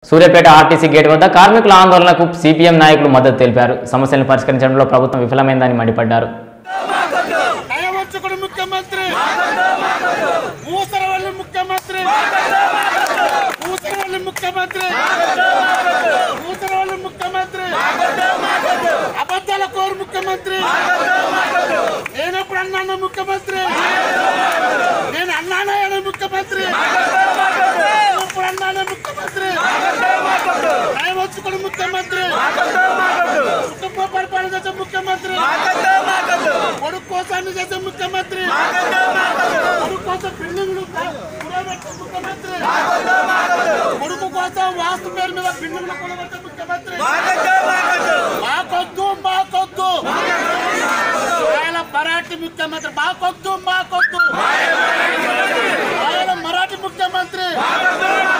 Suryapet RTC gate వద్ద కార్మికుల ఆందోళనకు సిపిఎం నాయకులు మద్దతు తెలిపారు సమస్యలను పరిష్కరించడంలో ప్రభుత్వం విఫలమైందని మండిపడ్డారు నయవంచకుడు ముఖ్యమంత్రి ఊసరవల్లి ముఖ్యమంత్రి ఊసరవల్లి ముఖ్యమంత్రి ఊసరవల్లి ముఖ్యమంత్రి అబద్ధాల కోరు ముఖ్యమంత్రి నేనెప్పుడు అన్నాను ముఖ్యమంత్రి నేను అన్నానే అనే ముఖ్యమంత్రి ఇప్పుడు అన్నానే ముఖ్యమంత్రి నయవంచకుడు ముఖ్యమంత్రి కుటుంబ పరిపాలన చేసే ముఖ్యమంత్రి కొడుకు కోసాన్ని చేసే ముఖ్యమంత్రి కొడుకు కోసం బిల్డింగ్లు కూడబెట్టే ముఖ్యమంత్రి కొడుకు కోసం వాస్తు పేరు మీద బిల్డింగ్లు కూడబెట్టే ముఖ్యమంత్రి మాకొద్దు మాకొద్దు ఆయన మరాఠీ ముఖ్యమంత్రి మాకొద్దు మాకొద్దు ఆయన మరాఠీ ముఖ్యమంత్రి